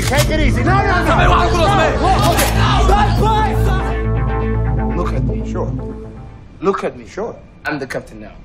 Take it easy. No, no, no. Look at me. Sure. Look at me. Sure. I'm the captain now.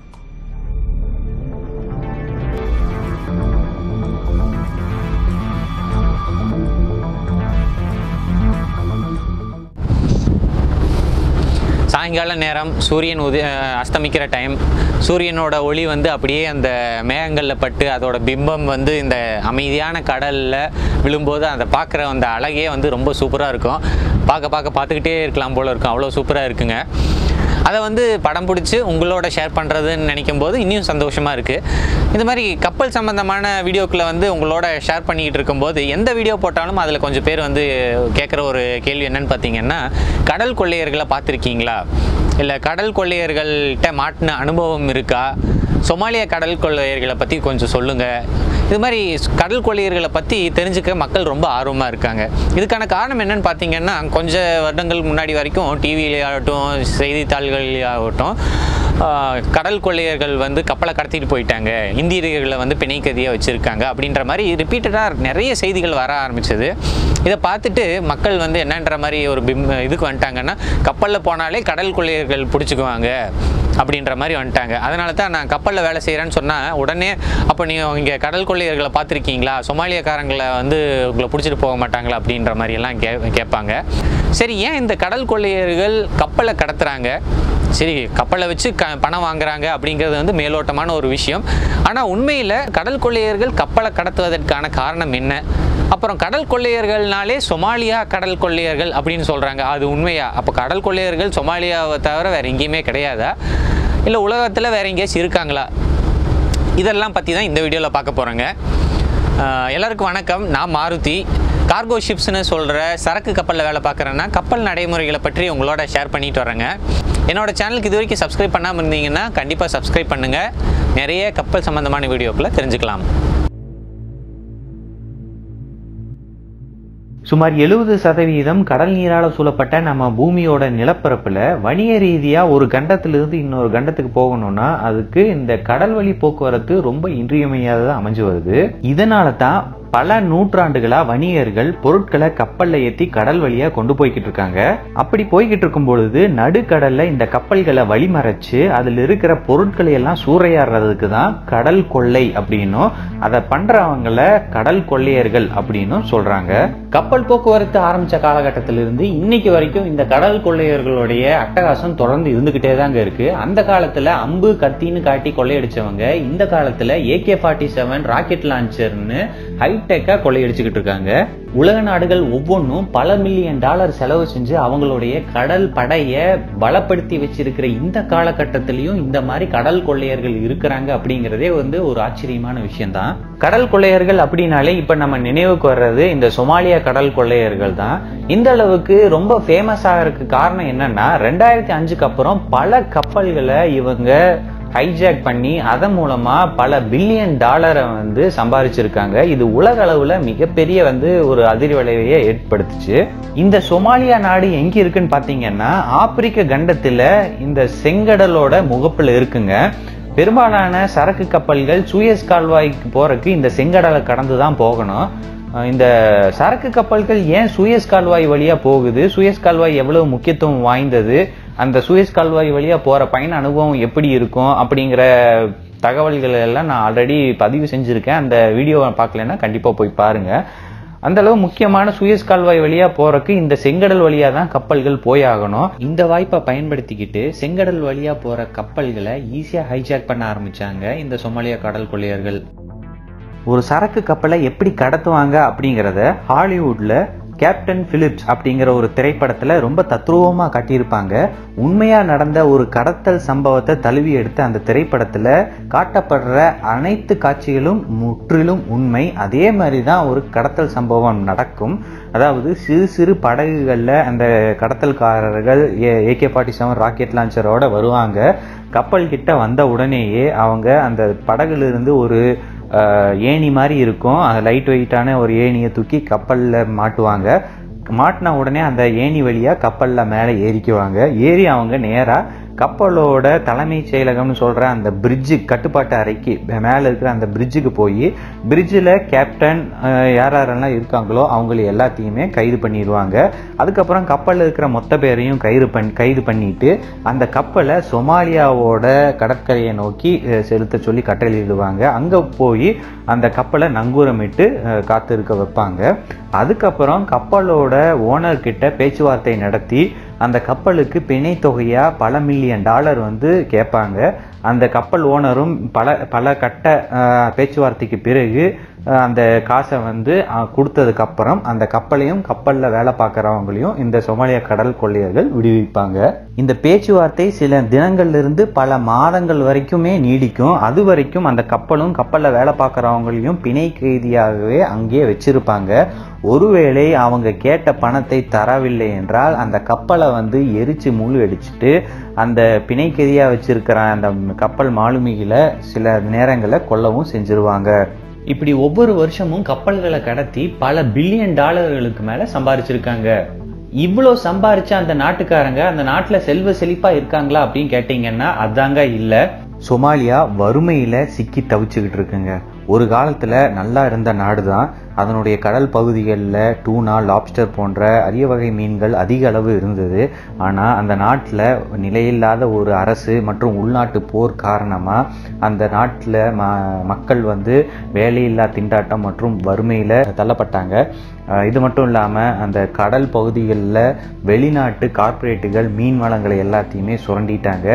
சாயங்கால நேரம் சூரியன் உதய அஸ்தமிக்கிற time சூரியனோட ஒளி வந்து அப்படியே அந்த மேகங்களில் பட்டு அதோட பிம்பம் வந்து இந்த அமைதியான கடலில் விழும்போது அதை பார்க்குற அந்த அழகே வந்து ரொம்ப சூப்பராக இருக்கும் பார்க்க பார்க்க பார்த்துக்கிட்டே இருக்கலாம் போல இருக்கும் அவ்வளோ சூப்பராக இருக்குங்க அதை வந்து படம் பிடிச்சி உங்களோட ஷேர் பண்ணுறதுன்னு நினைக்கும் போது இன்னும் சந்தோஷமாக இருக்குது இந்த மாதிரி கப்பல் சம்மந்தமான வீடியோக்களை வந்து உங்களோட ஷேர் பண்ணிக்கிட்டு இருக்கும்போது எந்த வீடியோ போட்டாலும் அதில் கொஞ்சம் பேர் வந்து கேட்குற ஒரு கேள்வி என்னன்னு பார்த்தீங்கன்னா கடல் கொள்ளையர்களை பார்த்துருக்கீங்களா இல்லை கடல் கொள்ளையர்கள்ட்ட மாட்டின அனுபவம் இருக்கா சொமாலிய கடல் கொள்ளையர்களை பற்றி கொஞ்சம் சொல்லுங்கள் இது மாதிரி கடல் கொள்ளையர்களை பற்றி தெரிஞ்சுக்க மக்கள் ரொம்ப ஆர்வமாக இருக்காங்க இதுக்கான காரணம் என்னன்னு பார்த்தீங்கன்னா கொஞ்ச வருடங்கள் முன்னாடி வரைக்கும் டிவியிலாகட்டும் செய்தித்தாள்களாகட்டும் ஆஹ், கடல் கொள்ளையர்கள் வந்து கப்பலை கடத்திட்டு போயிட்டாங்க இந்தியர்களை வந்து பிணைக்கதியாக வச்சுருக்காங்க அப்படின்ற மாதிரி ரிப்பீட்டடாக நிறைய செய்திகள் வர ஆரம்பிச்சது இதை பார்த்துட்டு மக்கள் வந்து என்னன்ற மாதிரி ஒரு பிம் இதுக்கு வந்துட்டாங்கன்னா கப்பலில் போனாலே கடல் கொள்ளையர்கள் பிடிச்சிக்குவாங்க அப்படின்ற மாதிரி வந்துட்டாங்க அதனால தான் நான் கப்பலில் வேலை செய்கிறேன்னு சொன்னால் உடனே அப்போ நீங்கள் இங்கே கடல் கொள்ளையர்களை பார்த்துருக்கீங்களா சொமாலியக்காரங்களை வந்து உங்களை பிடிச்சிட்டு போக மாட்டாங்களா அப்படின்ற மாதிரி எல்லாம் கே கேட்பாங்க சரி ஏன் இந்த கடல் கொள்ளையர்கள் கப்பலை கடத்துறாங்க சரி கப்பலை வச்சு க பணம் வாங்குறாங்க அப்படிங்கிறது வந்து மேலோட்டமான ஒரு விஷயம் ஆனால் உண்மையில் கடல் கொள்ளையர்கள் கப்பலை கடத்துவதற்கான காரணம் என்ன அப்புறம் கடல் கொள்ளையர்கள்னாலே சொமாலியா கடல் கொள்ளையர்கள் அப்படின்னு சொல்கிறாங்க அது உண்மையா அப்போ கடல் கொள்ளையர்கள் சொமாலியாவை தவிர வேறு எங்கேயுமே கிடையாதா இல்லை உலகத்தில் வேறு எங்கேயாச்சும் இருக்காங்களா இதெல்லாம் பற்றி தான் இந்த வீடியோவில் பார்க்க போகிறோங்க எல்லாருக்கும் வணக்கம் நான் மாருதி கார்கோ ஷிப்ஸ்னு சொல்கிற சரக்கு கப்பலில் வேலை பார்க்குறேன்னா கப்பல் நடைமுறைகளை பற்றி உங்களோட ஷேர் பண்ணிட்டு வரேங்க என்னோட சேனலுக்கு இது வரைக்கும் சப்ஸ்கிரைப் பண்ணாமல் இருந்தீங்கன்னா கண்டிப்பாக சப்ஸ்கிரைப் பண்ணுங்கள் நிறைய கப்பல் சம்மந்தமான வீடியோக்களை தெரிஞ்சுக்கலாம் சுமார் எழுபது சதவீதம் கடல் நீரால சூழப்பட்ட நம்ம பூமியோட நிலப்பரப்புல வணிக ரீதியா ஒரு கண்டத்திலிருந்து இன்னொரு கண்டத்துக்கு போகணும்னா அதுக்கு இந்த கடல் வழி போக்குவரத்து ரொம்ப இன்றியமையாததா அமைஞ்சு வருது இதனால தான் பல நூற்றாண்டுகளா வணிகர்கள் பொருட்களை கப்பல்ல ஏத்தி கடல் வழியா கொண்டு போய்கிட்டு இருக்காங்க அப்படி போய்கிட்டு இருக்கும் பொழுது நடுக்கடல்ல இந்த கப்பல்களை வழிமறைச்சு அதுல இருக்கிற பொருட்களை எல்லாம் சூறையாடுறதுக்கு தான் கடல் கொள்ளை அப்படின்னும் அதை பண்றவங்கள கடல் கொள்ளையர்கள் அப்படின்னும் சொல்றாங்க கப்பல் போக்குவரத்து ஆரம்பிச்ச காலகட்டத்திலிருந்து இன்னைக்கு வரைக்கும் இந்த கடல் கொள்ளையர்களுடைய அட்டகாசம் தொடர்ந்து இருந்துகிட்டே தாங்க இருக்கு அந்த காலத்துல அம்பு கத்தின்னு காட்டி கொள்ளையடிச்சவங்க இந்த காலத்துல ஏகே ஃபார்ட்டி செவன் ராக்கெட் லான்ச்சர்னு ஹைடெக்கா கொள்ளையடிச்சுக்கிட்டு இருக்காங்க உலக நாடுகள் ஒவ்வொன்றும் பல மில்லியன் டாலர் செலவு செஞ்சு அவங்களுடைய கடல் படைய பலப்படுத்தி வச்சிருக்கிற இந்த காலகட்டத்திலையும் இந்த மாதிரி கடல் கொள்ளையர்கள் இருக்கிறாங்க அப்படிங்கிறதே வந்து ஒரு ஆச்சரியமான விஷயம்தான் கடல் கொள்ளையர்கள் அப்படின்னாலே இப்ப நம்ம நினைவுக்கு வர்றது இந்த சொமாலியா கடல் கொள்ளையர்கள் தான் இந்த அளவுக்கு ரொம்ப ஃபேமஸ் ஆகிறதுக்கு காரணம் என்னன்னா ரெண்டாயிரத்தி அஞ்சுக்கு அப்புறம் பல கப்பல்களை இவங்க ஹைஜாக் பண்ணி அதன் மூலமா பல பில்லியன் டாலரை வந்து சம்பாதிச்சிருக்காங்க இது உலக அளவுல மிகப்பெரிய வந்து ஒரு அதிர்வலைவையை ஏற்படுத்துச்சு இந்த சொமாலியா நாடு எங்க இருக்குன்னு பாத்தீங்கன்னா ஆப்பிரிக்க கண்டத்துல இந்த செங்கடலோட முகப்புல இருக்குங்க பெரும்பாலான சரக்கு கப்பல்கள் சூயஸ் கால்வாய்க்கு போறதுக்கு இந்த செங்கடலை கடந்து தான் போகணும் அஹ் இந்த சரக்கு கப்பல்கள் ஏன் சூயஸ் கால்வாய் வழியா போகுது சூயஸ் கால்வாய் எவ்வளவு முக்கியத்துவம் வாய்ந்தது அந்த சூயஸ் கால்வாய் வழியா போற பயண அனுபவம் எப்படி இருக்கும் அப்படிங்கிற தகவல்கள் எல்லாம் நான் ஆல்ரெடி பதிவு செஞ்சிருக்கேன் அந்த வீடியோவை பார்க்கலன்னா கண்டிப்பா போய் பாருங்க அந்த அளவு முக்கியமான சூயஸ் கால்வாய் வழியா போறதுக்கு இந்த செங்கடல் வழியா தான் கப்பல்கள் போயாகணும் இந்த வாய்ப்பை பயன்படுத்திக்கிட்டு செங்கடல் வழியா போற கப்பல்களை ஈஸியா ஹைஜாக் பண்ண ஆரம்பிச்சாங்க இந்த சொமாலியா கடல் கொள்ளையர்கள் ஒரு சரக்கு கப்பலை எப்படி கடத்துவாங்க அப்படிங்கிறத ஹாலிவுட்ல கேப்டன் பிலிப்ஸ் அப்படிங்கிற ஒரு திரைப்படத்துல ரொம்ப தத்ரூபமா காட்டியிருப்பாங்க உண்மையா நடந்த ஒரு கடத்தல் சம்பவத்தை தழுவி எடுத்த அந்த திரைப்படத்துல காட்டப்படுற அனைத்து காட்சிகளும் முற்றிலும் உண்மை அதே மாதிரி தான் ஒரு கடத்தல் சம்பவம் நடக்கும் அதாவது சிறு சிறு படகுகள்ல அந்த கடத்தல்காரர்கள் ஏகே ஃபார்ட்டி செவன் ராக்கெட் லான்ச்சரோட வருவாங்க கப்பல் கிட்ட வந்த உடனேயே அவங்க அந்த படகுல இருந்து ஒரு அஹ், ஏணி மாதிரி இருக்கும் அது லைட் வெயிட்டான ஒரு ஏணியை தூக்கி கப்பல்ல மாட்டுவாங்க மாட்டின உடனே அந்த ஏணி வழியா கப்பல்ல மேலே ஏறிக்குவாங்க ஏறி அவங்க நேரா கப்பலோட தலைமைச் செயலகம்னு சொல்ற அந்த பிரிட்ஜு கட்டுப்பாட்டு அறைக்கு மேலே இருக்கிற அந்த பிரிட்ஜுக்கு போய் பிரிட்ஜில் கேப்டன் அஹ், யார் யாரெல்லாம் இருக்காங்களோ அவங்கள எல்லாத்தையுமே கைது பண்ணிடுவாங்க அதுக்கப்புறம் கப்பலில் இருக்கிற மொத்த பேரையும் கைது பண் கைது பண்ணிட்டு அந்த கப்பலை சொமாலியாவோட கடற்கரையை நோக்கி அஹ், செலுத்த சொல்லி கட்டளையிடுவாங்க அங்கே போய் அந்த கப்பலை நங்கூரமிட்டு அஹ், காத்திருக்க வைப்பாங்க அதுக்கப்புறம் கப்பலோட ஓனர் கிட்ட பேச்சுவார்த்தை நடத்தி அந்த கப்பலுக்கு பிணை தொகையா பல மில்லியன் டாலர் வந்து கேட்பாங்க அந்த கப்பல் ஓனரும் பல பல கட்ட அஹ், பேச்சுவார்த்தைக்கு பிறகு அஹ், அந்த காசை வந்து அஹ், கொடுத்ததுக்கு அப்புறம் அந்த கப்பலையும் கப்பல்ல வேலை பார்க்குறவங்களையும் இந்த சொமாலியா கடல் கொள்ளையர்கள் விடுவிப்பாங்க இந்த பேச்சுவார்த்தை சில தினங்கள்ல இருந்து பல மாதங்கள் வரைக்குமே நீடிக்கும் அது வரைக்கும் அந்த கப்பலும் கப்பல்ல வேலை பார்க்குறவங்களையும் பிணை கைதியாகவே அங்கேயே வச்சிருப்பாங்க ஒருவேளை அவங்க கேட்ட பணத்தை தரவில்லை என்றால் அந்த கப்பலை வந்து எரிச்சு முழு அடிச்சுட்டு அந்த பிணை கைதியா வச்சிருக்கிற அந்த கப்பல் மாலுமிகளை சில நேரங்களில் கொல்லவும் செஞ்சிருவாங்க இப்படி ஒவ்வொரு வருஷமும் கப்பல்களை கடத்தி பல பில்லியன் டாலர்களுக்கு மேல சம்பாரிச்சிருக்காங்க இவ்வளோ சம்பாரிச்ச அந்த நாட்டுக்காரங்க அந்த நாட்டில் செல்வ செழிப்பா இருக்காங்களா அப்படின்னு கேட்டீங்கன்னா அதாங்க இல்லை சொமாலியா வறுமையில சிக்கி தவிச்சுக்கிட்டு இருக்குங்க ஒரு காலத்துல நல்லா இருந்த நாடு தான் அதனுடைய கடல் பகுதிகளில் டூனா லாப்ஸ்டர் போன்ற அரிய வகை மீன்கள் அதிக அளவு இருந்தது ஆனால் அந்த நாட்டில் நிலையில்லாத ஒரு அரசு மற்றும் உள்நாட்டு போர் காரணமாக அந்த நாட்டில் ம மக்கள் வந்து வேலையில்லா திண்டாட்டம் மற்றும் வறுமையில் தள்ளப்பட்டாங்க அஹ் இது மட்டும் இல்லாமல் அந்த கடல் பகுதிகளில் வெளிநாட்டு கார்ப்பரேட்டுகள் மீன் வளங்களை எல்லாத்தையுமே சுரண்டிட்டாங்க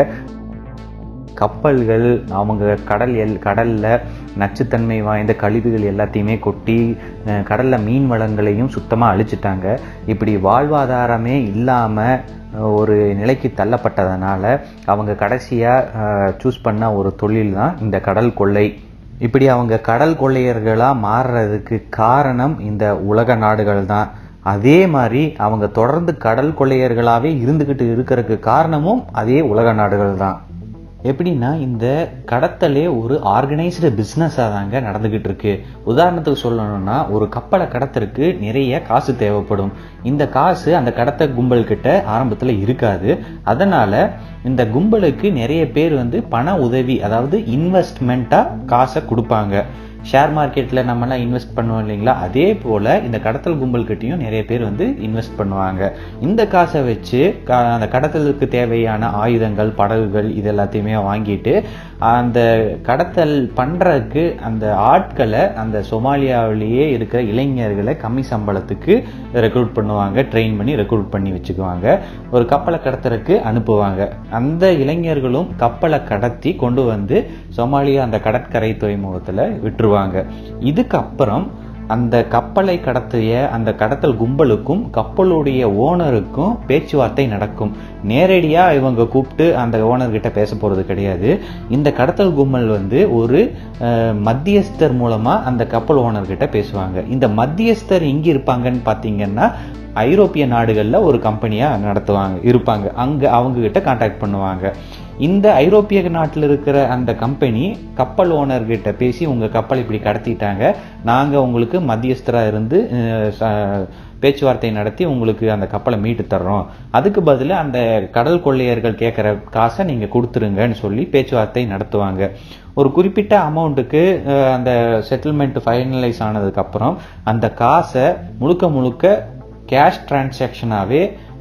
கப்பல்கள் அவங்க கடல் எல் கடலில் நச்சுத்தன்மை வாய்ந்த கழிவுகள் எல்லாத்தையுமே கொட்டி அஹ், கடல்ல மீன் வளங்களையும் சுத்தமாக அழிச்சிட்டாங்க இப்படி வாழ்வாதாரமே இல்லாமல் ஒரு நிலைக்கு தள்ளப்பட்டதனால அவங்க கடைசியாக சூஸ் பண்ண ஒரு தொழில் தான் இந்த கடல் கொள்ளை இப்படி அவங்க கடல் கொள்ளையர்களாக மாறுறதுக்கு காரணம் இந்த உலக நாடுகள் தான் அதே மாதிரி அவங்க தொடர்ந்து கடல் கொள்ளையர்களாகவே இருந்துக்கிட்டு இருக்கிறதுக்கு காரணமும் அதே உலக நாடுகள் தான் எப்படின்னா இந்த கடத்தலே ஒரு ஆர்கனைஸ்டு பிஸ்னஸாக தாங்க நடந்துக்கிட்டு இருக்கு உதாரணத்துக்கு சொல்லணும்னா ஒரு கப்பலை கடத்துறதுக்கு நிறைய காசு தேவைப்படும் இந்த காசு அந்த கடத்த கும்பல் கிட்ட ஆரம்பத்தில் இருக்காது அதனால இந்த கும்பலுக்கு நிறைய பேர் வந்து பண உதவி அதாவது இன்வெஸ்ட்மெண்ட்டாக காசை கொடுப்பாங்க ஷேர் மார்க்கெட்டில் நம்மலாம் இன்வெஸ்ட் பண்ணுவோம் இல்லைங்களா அதே போல் இந்த கடத்தல் கும்பல்கிட்டையும் நிறைய பேர் வந்து இன்வெஸ்ட் பண்ணுவாங்க இந்த காசை வச்சு க- அந்த கடத்தலுக்கு தேவையான ஆயுதங்கள் படகுகள் இது எல்லாத்தையுமே வாங்கிட்டு அந்த கடத்தல் பண்ணுறதுக்கு அந்த ஆட்களை அந்த சொமாலியாவிலேயே இருக்கிற இளைஞர்களை கம்மி சம்பளத்துக்கு ரெக்ரூட் பண்ணுவாங்க ட்ரெயின் பண்ணி ரெக்ரூட் பண்ணி வச்சுக்குவாங்க ஒரு கப்பலை கடத்துறதுக்கு அனுப்புவாங்க அந்த இளைஞர்களும் கப்பலை கடத்தி கொண்டு வந்து சொமாலியா அந்த கடற்கரை துறைமுகத்தில் விட்டுருவாங்க இதுக்கப்புறம் அந்த கப்பலை கடத்திய அந்த கடத்தல் கும்பலுக்கும் கப்பலுடைய ஓனருக்கும் பேச்சுவார்த்தை நடக்கும் நேரடியா இவங்க கூப்பிட்டு அந்த ஓனர்கிட்ட பேச போறது கிடையாது இந்த கடத்தல் கும்பல் வந்து ஒரு அஹ், மத்தியஸ்தர் மூலமா அந்த கப்பல் ஓனர்கிட்ட பேசுவாங்க இந்த மத்தியஸ்தர் எங்க இருப்பாங்கன்னு பாத்தீங்கன்னா ஐரோப்பிய நாடுகள்ல ஒரு கம்பெனியா நடத்துவாங்க இருப்பாங்க அங்க அவங்க கிட்ட கான்டாக்ட் பண்ணுவாங்க இந்த ஐரோப்பிய நாட்டில் இருக்கிற அந்த கம்பெனி கப்பல் ஓனர்கிட்ட பேசி உங்க கப்பல் இப்படி கடத்திட்டாங்க நாங்க உங்களுக்கு மத்தியஸ்தரா இருந்து அஹ், ச- பேச்சுவார்த்தை நடத்தி உங்களுக்கு அந்த கப்பலை மீட்டு தர்றோம் அதுக்கு பதிலா அந்த கடல் கொள்ளையர்கள் கேட்குற காசை நீங்க கொடுத்துருங்கன்னு சொல்லி பேச்சுவார்த்தை நடத்துவாங்க ஒரு குறிப்பிட்ட அமௌண்ட்டுக்கு அந்த செட்டில்மெண்ட் ஃபைனலைஸ் ஆனதுக்கு அப்புறம் அந்த காசை முழுக்க முழுக்க கேஷ் டிரான்சாக்ஷனாகவே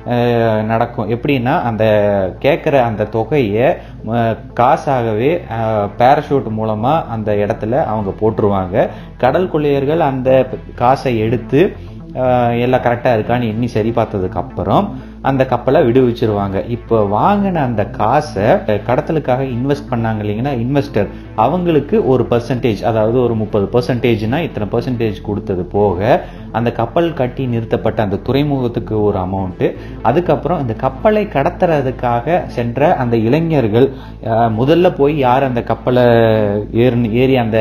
நடக்கும் எப்படின்னா அந்த கேட்குற அந்த தொகையை அஹ், காசாகவே பேரஷூட் மூலமாக அந்த இடத்துல அவங்க போட்டுருவாங்க கடல் கொள்ளையர்கள் அந்த காசை எடுத்து அஹ், எல்லாம் கரெக்டாக இருக்கான்னு எண்ணி சரி பார்த்ததுக்கு அப்புறம் அந்த கப்பலை விடுவிச்சிருவாங்க இப்போ வாங்கின அந்த காசை அஹ், கடத்தலுக்காக இன்வெஸ்ட் பண்ணாங்க இல்லைங்கன்னா இன்வெஸ்டர் அவங்களுக்கு ஒரு பர்சன்டேஜ் அதாவது ஒரு முப்பது பர்சன்டேஜ்னா இத்தனை பர்சன்டேஜ் கொடுத்தது போக அந்த கப்பல் கட்டி நிறுத்தப்பட்ட அந்த துறைமுகத்துக்கு ஒரு அமௌண்ட்டு அதுக்கப்புறம் இந்த கப்பலை கடத்துறதுக்காக சென்ற அந்த இளைஞர்கள் அஹ், முதல்ல போய் யார் அந்த கப்பலை ஏறி ஏறி அந்த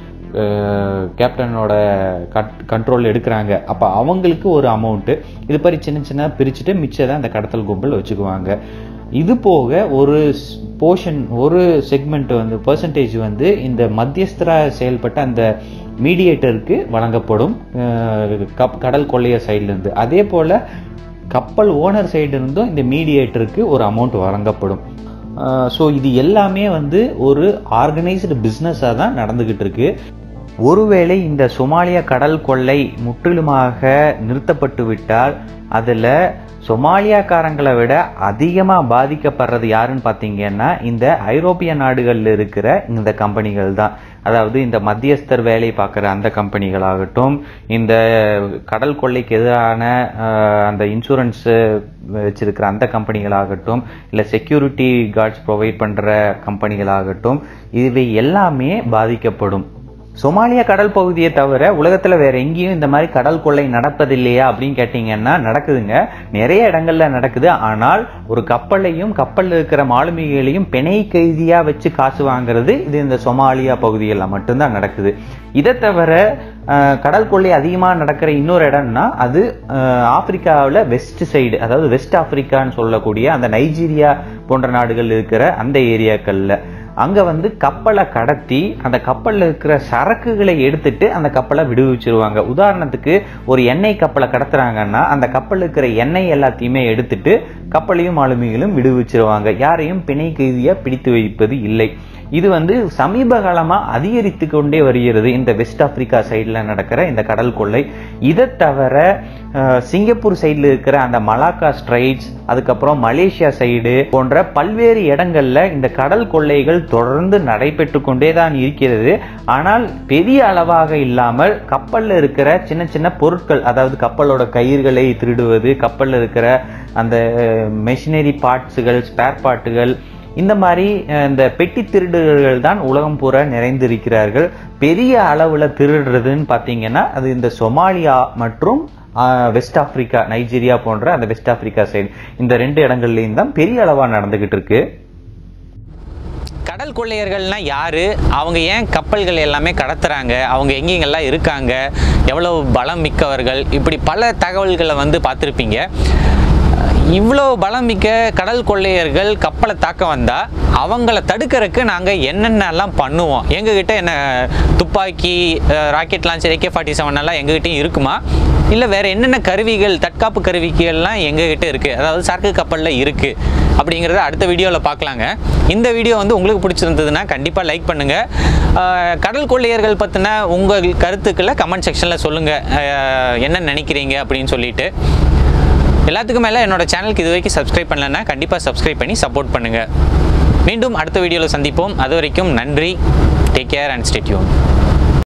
அஹ், கேப்டனோட கட் கண்ட்ரோல் எடுக்கிறாங்க அப்போ அவங்களுக்கு ஒரு அமௌண்ட்டு இது மாதிரி சின்ன சின்ன பிரிச்சுட்டு மிச்சதை அந்த கடத்தல் கும்பல் வச்சுக்குவாங்க இது போக ஒரு போர்ஷன் ஒரு செக்மெண்ட் வந்து பர்சன்டேஜ் வந்து இந்த மத்தியஸ்தரா செயல்பட்ட அந்த மீடியேட்டருக்கு வழங்கப்படும் அஹ், கப் கடல் கொள்ளையர் சைட்லேருந்து அதே போல் கப்பல் ஓனர் சைடு இருந்தும் இந்த மீடியேட்டருக்கு ஒரு அமௌண்ட் வழங்கப்படும் ஸோ இது எல்லாமே வந்து ஒரு ஆர்கனைஸ்டு பிஸ்னஸாக தான் நடந்துக்கிட்டு இருக்கு ஒருவேளை இந்த சொமாலியா கடல் கொள்ளை முற்றிலுமாக நிறுத்தப்பட்டு விட்டால் அதில் சொமாலியாக்காரங்களை விட அதிகமாக பாதிக்கப்படுறது யாருன்னு பார்த்தீங்கன்னா இந்த ஐரோப்பிய நாடுகளில் இருக்கிற இந்த கம்பெனிகள் தான் அதாவது இந்த மத்தியஸ்தர் வேலை பார்க்குற அந்த கம்பெனிகளாகட்டும் இந்த கடல் கொள்ளைக்கு எதிரான அஹ், அந்த இன்சூரன்ஸ் வச்சிருக்கிற அந்த கம்பெனிகளாகட்டும் இல்லை செக்யூரிட்டி கார்ட்ஸ் ப்ரொவைட் பண்ணுற கம்பெனிகளாகட்டும் இவை எல்லாமே பாதிக்கப்படும் சொமாலியா கடல் பகுதியை தவிர உலகத்துல வேற எங்கேயும் இந்த மாதிரி கடல் கொள்ளை நடப்பதில்லையா அப்படின்னு கேட்டீங்கன்னா நடக்குதுங்க நிறைய இடங்கள்ல நடக்குது ஆனால் ஒரு கப்பலையும் கப்பல்ல இருக்கிற மாலுமிகளையும் பிணை கைதியா வச்சு காசு வாங்குறது இது இந்த சொமாலியா பகுதிகளில் மட்டும்தான் நடக்குது இதை தவிர அஹ், கடல் கொள்ளை அதிகமாக நடக்கிற இன்னொரு இடம்னா அது ஆப்பிரிக்காவில் வெஸ்ட் சைடு அதாவது வெஸ்ட் ஆப்பிரிக்கான்னு சொல்லக்கூடிய அந்த நைஜீரியா போன்ற நாடுகள் இருக்கிற அந்த ஏரியாக்கள்ல அங்க வந்து கப்பலை கடத்தி அந்த கப்பல்ல இருக்கிற சரக்குகளை எடுத்துட்டு அந்த கப்பலை விடுவிச்சிருவாங்க உதாரணத்துக்கு ஒரு எண்ணெய் கப்பலை கடத்துறாங்கன்னா அந்த கப்பல்ல இருக்கிற எண்ணெய் எல்லாத்தையுமே எடுத்துட்டு கப்பலையும் ஆளுமைகளும் விடுவிச்சிருவாங்க யாரையும் பிணை கைதியா பிடித்து வைப்பது இல்லை இது வந்து சமீப காலமா அதிகரித்து கொண்டே வருகிறது இந்த வெஸ்ட் ஆப்பிரிக்கா சைடுல நடக்கிற இந்த கடல் கொள்ளை இதை தவிர அஹ், சிங்கப்பூர் சைடுல இருக்கிற அந்த மலாக்கா ஸ்ட்ரைட்ஸ் அதுக்கப்புறம் மலேசியா சைடு போன்ற பல்வேறு இடங்கள்ல இந்த கடல் கொள்ளைகள் தொடர்ந்து நடைபெற்று கொண்டே தான் இருக்கிறது ஆனால் பெரிய அளவாக இல்லாமல் கப்பல்ல இருக்கிற சின்ன சின்ன பொருட்கள் அதாவது கப்பலோட கயிறுகளை திருடுவது கப்பல்ல இருக்கிற அந்த மெஷினரி பார்ட்ஸுகள் ஸ்பேர் பார்ட்டுகள் இந்த மாதிரி அஹ், இந்த பெட்டி திருடுகள் தான் உலகம் பூரா நிறைந்திருக்கிறார்கள் பெரிய அளவுல திருடுறதுன்னு பார்த்தீங்கன்னா அது இந்த சொமாலியா மற்றும் அஹ், வெஸ்ட் ஆப்பிரிக்கா நைஜீரியா போன்ற அந்த வெஸ்ட் ஆப்பிரிக்கா சைடு இந்த ரெண்டு இடங்கள்லையும் தான் பெரிய அளவா நடந்துகிட்டு இருக்கு கடல் கொள்ளையர்கள்னா யாரு அவங்க ஏன் கப்பல்கள் எல்லாமே கடத்துறாங்க அவங்க எங்கெங்கெல்லாம் இருக்காங்க எவ்வளவு பலம் மிக்கவர்கள் இப்படி பல தகவல்களை வந்து பார்த்துருப்பீங்க இவ்வளோ பலம் மிக்க கடல் கொள்ளையர்கள் கப்பலை தாக்க வந்தால் அவங்கள தடுக்கிறதுக்கு நாங்கள் என்னென்னலாம் பண்ணுவோம் எங்ககிட்ட என்ன துப்பாக்கி rocket launcher AK forty seven எல்லாம் எங்ககிட்டயும் இருக்குமா இல்லை வேற என்னென்ன கருவிகள் தற்காப்பு கருவிகள்லாம் எங்ககிட்ட இருக்குது அதாவது சரக்கு கப்பலில் இருக்குது அப்படிங்கிறத அடுத்த வீடியோவில் பார்க்கலாங்க இந்த வீடியோ வந்து உங்களுக்கு பிடிச்சிருந்ததுன்னா கண்டிப்பாக லைக் பண்ணுங்கள் கடல் கொள்ளையர்கள் பற்றின உங்கள் கருத்துக்களை கமெண்ட் செக்ஷனில் சொல்லுங்கள் என்ன நினைக்கிறீங்க அப்படின்னு சொல்லிட்டு எல்லாத்துக்கும் மேலே என்னோட சேனலுக்கு இது வரைக்கும் சப்ஸ்கிரைப் பண்ணலன்னா கண்டிப்பாக சப்ஸ்கிரைப் பண்ணி சப்போர்ட் பண்ணுங்கள் மீண்டும் அடுத்த வீடியோவில் சந்திப்போம் அது வரைக்கும் நன்றி டேக் கேர் அண்ட் ஸ்டேட்யூன்